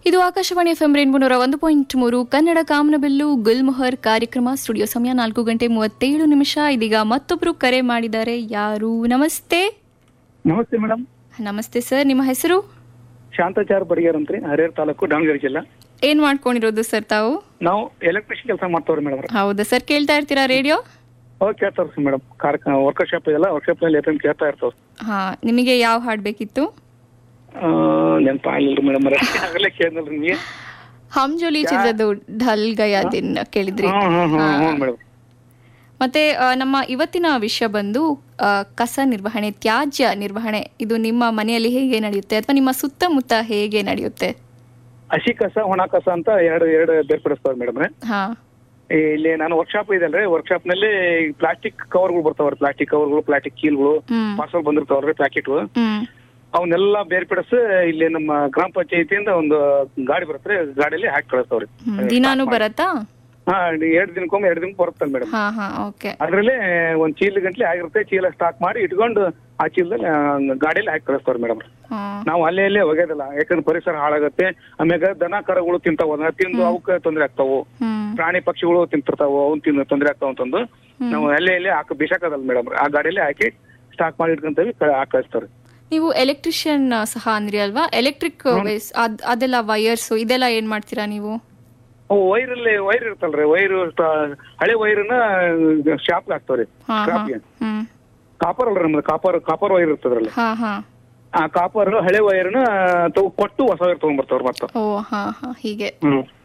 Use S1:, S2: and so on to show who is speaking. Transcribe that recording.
S1: ಇದು ಆಕಾಶವಾಣಿ ಎಫ್ಎಂ ರೇನ್ಬುನೂರ ಒಂದು ಪಾಯಿಂಟ್ ಮೂರು ಕನ್ನಡ ಕಾಮನಬಿಲ್ಲು ಗುಲ್ಮೊಹರ್ ಕಾರ್ಯಕ್ರಮ ಸ್ಟುಡಿಯೋ ಸಮಯ ನಾಲ್ಕು ಗಂಟೆ ಮೂವತ್ತೇಳು ನಿಮಿಷ ಇದೀಗ ಮತ್ತೊಬ್ರು ಕರೆ ಮಾಡಿದ್ದಾರೆ ಯಾರು ನಮಸ್ತೆ
S2: ನಮಸ್ತೆ ಮೇಡಮ್
S1: ನಮಸ್ತೆ ಸರ್ ನಿಮ್ಮ ಹೆಸರು
S2: ಶಾಂತಾಚಾರ್ ಬಡಿಗೇರ್ ಅಂತ್ರಿ ಹರಿಹರ ತಾಲೂಕು ದಾವಣಗೆರೆ ಜಿಲ್ಲಾ
S1: ಏನ್ ಮಾಡ್ಕೊಂಡಿರೋದು ಸರ್ ತಾವು
S2: ನಾವು ಎಲೆಕ್ಟ್ರಿಷಿಯನ್ ಕೆಲಸ ಮಾಡ್ತಾವ್ರಿ ಮೇಡಮ್
S1: ಹೌದಾ ಸರ್ ಕೇಳ್ತಾ ಇರ್ತೀರಾ ರೇಡಿಯೋ
S2: ಅವಾಗ ಕೇಳ್ತಾವ್ರಿ ಮೇಡಮ್ ಕಾರ್ಯಕ್ರಮ ವರ್ಕ್ಶಾಪ್ ಇದೆಲ್ಲ ವರ್ಕ್ಶಾಪ್ ನಲ್ಲಿ ಎಫ್ ಕೇಳ್ತಾ ಇರ್ತಾವ
S1: ಹಾ ನಿಮಗೆ ಯಾವ ಹಾಡ್ ಬೇಕಿತ್ತು
S2: ನೆನಪ ಆಗಿಲ್ರಿ ಮೇಡಮ್ ಆಗಲೇ ಕೇಳಿದ್ರಿ ನಿಮಗೆ
S1: ಹಮ್ ಜೋಲಿ ಚಿತ್ರದ ಢಲ್ ಗಯಾ ದಿನ್ ಕೇಳಿದ್ರಿ
S2: ಹ್ಮ್ ಹ್ಮ್ ಹ್ಮ್ ಹ್ಞೂ ಮೇಡಮ್
S1: ಮತ್ತೆ ಆ, ನಮ್ಮ ಇವತ್ತಿನ ವಿಷಯ ಬಂದು ಆ, ಕಸ ನಿರ್ವಹಣೆ ತ್ಯಾಜ್ಯ ನಿರ್ವಹಣೆ ಇದು ನಿಮ್ಮ ಮನೆಯಲ್ಲಿ ಹೇಗೆ ನಡೆಯುತ್ತೆ ಅಥವಾ ನಿಮ್ಮ ಸುತ್ತಮುತ್ತ ಹೇಗೆ ನಡೆಯುತ್ತೆ
S2: ಹಸಿ ಕಸ ಒಣ ಕಸ ಅಂತ ಎರಡು ಎರಡು ಬೇರ್ಪಡಿಸ್ತಾವ್ರಿ ಮೇಡಮ್
S1: ಹಾ
S2: ಇಲ್ಲಿ ನಾನು ವರ್ಕ್ಶಾಪ್ ಇದೆಲ್ರಿ ವರ್ಕ್ಶಾಪ್ ನಲ್ಲಿ ಪ್ಲಾಸ್ಟಿಕ್ ಕವರ್ಗಳು ಬರ್ತಾವ್ರಿ ಪ್ಲಾಸ್ಟಿಕ್ ಕವರ್ಗಳು ಪ್ಲಾಸ್ಟಿಕ್ ಕೀಲ್ಗಳು
S1: ಹ್ಮ್
S2: ಪಾರ್ಸಲ್ ಬಂದಿರ್ತಾವ್ರಿ ಪ್ಯಾಕೆಟ್ಗಳು
S1: ಹ್ಮ್
S2: ಅವನ್ನೆಲ್ಲ ಬೇರ್ಪಡಿಸಿ ಇಲ್ಲಿ ನಮ್ಮ ಗ್ರಾಮ ಪಂಚಾಯತಿಯಿಂದ ಒಂದು ಗಾಡಿ ಬರುತ್ತೆ ಗಾಡಿಯಲ್ಲಿ ಹಾಕಿ ಕಳಿಸ್ತಾವ್ರಿ
S1: ಹ್ಮ್. ದಿನಾನು ಬರತ್ತಾ
S2: ಹಾ ಎರಡು ದಿನಕ್ಕೊಮ್ಮೆ ಎರಡು ದಿನಕ್ಕೆ ಬರುತ್ತೆ ಮೇಡಮ್
S1: ಹಾ ಹಾ ಓಕೆ
S2: ಅದ್ರಲ್ಲಿ ಒಂದ್ ಚೀಲ ಗಂಟ್ಲೆ ಆಗಿರುತ್ತೆ ಚೀಲ ಸ್ಟಾಕ್ ಮಾಡಿ ಇಟ್ಕೊಂಡು ಆ ಚೀಲದಲ್ಲಿ ಆ, ಗಾಡಿಯಲ್ಲಿ ಹಾಕಿ ಕಳಿಸ್ತಾವ್ರಿ ಮೇಡಮ್ ನಾವು ಅಲ್ಲೇ ಅಲ್ಲೇ ಒಗೆದಿಲ್ಲ ಯಾಕಂದ್ರೆ ಪರಿಸರ ಹಾಳಾಗತ್ತೆ ಆಮ್ಯಾಗ ದನ ಕರಗಳು ತಿಂತಾವ ಅದನ್ನ ತಿಂದು ಅವಕ್ಕೆ ತೊಂದರೆ ಆಗ್ತಾವು
S1: ಹ್ಮ್
S2: ಪ್ರಾಣಿ ಪಕ್ಷಿಗಳು ತಿಂತಿರ್ತಾವ ಅವ್ನ್ ತಿಂದು ತೊಂದರೆ ಆಗ್ತಾವ ಅಂತಂದು ನಾವು ಅಲ್ಲೇ ಅಲ್ಲೇ ಹಾಕಿ ಬಿಸಾಕದಲ್ಲ ಮೇಡಮ್ ಆ ಗಾಡಿಯಲ್ಲಿ ಹಾಕಿ ಸ್ಟಾಕ್ ಮಾಡಿ ಇಟ್ಕೊಂತೀವಿ ಕ- ಹಾಕಿ ಕಳಿಸ್ತಾವ್ರಿ
S1: ನೀವು ಎಲೆಕ್ಟ್ರಿಷಿಯನ್ ಸಹ ಅಂದ್ರಿ ಅಲ್ವಾ ಎಲೆಕ್ಟ್ರಿಕ್ ಅದೆಲ್ಲ ವೈರ್ಸ್ ಇದೆಲ್ಲ ಏನ್ ಮಾಡ್ತೀರಾ ನೀವು
S2: ಅವು ವೈರಲ್ಲಿ ವೈರ್ ಇರ್ತಲ್ರಿ ವೈರ್ ಹಳೆ ವೈರ್ನ ಶಾಪ್ ಹಾಕ್ತಾವ್ರಿ
S1: ಹಾ ಹಾ
S2: ಸ್ಕ್ರಾಪ್ಗೆ
S1: ಹ್ಮ್
S2: ಕಾಪರ್ ಅಲ್ರಿ ನಮ್ದು ಕಾಪರ್ ಕಾಪರ್ ವೈರ್ ಇರ್ತದ್ರಲ್ಲ
S1: ಹಾ ಹಾ
S2: ಆ ಕಾಪರ್ ಹಳೆ ವೈರ್ನ ತಗೊ ಕೊಟ್ಟು ಹೊಸ ವೈರ್ ತಗೊಂಡ್ಬರ್ತಾವ್ರಿ ಮತ್ತೆ
S1: ಓ ಹಾ ಹಾ ಹೀಗೆ
S2: ಹ್ಮ್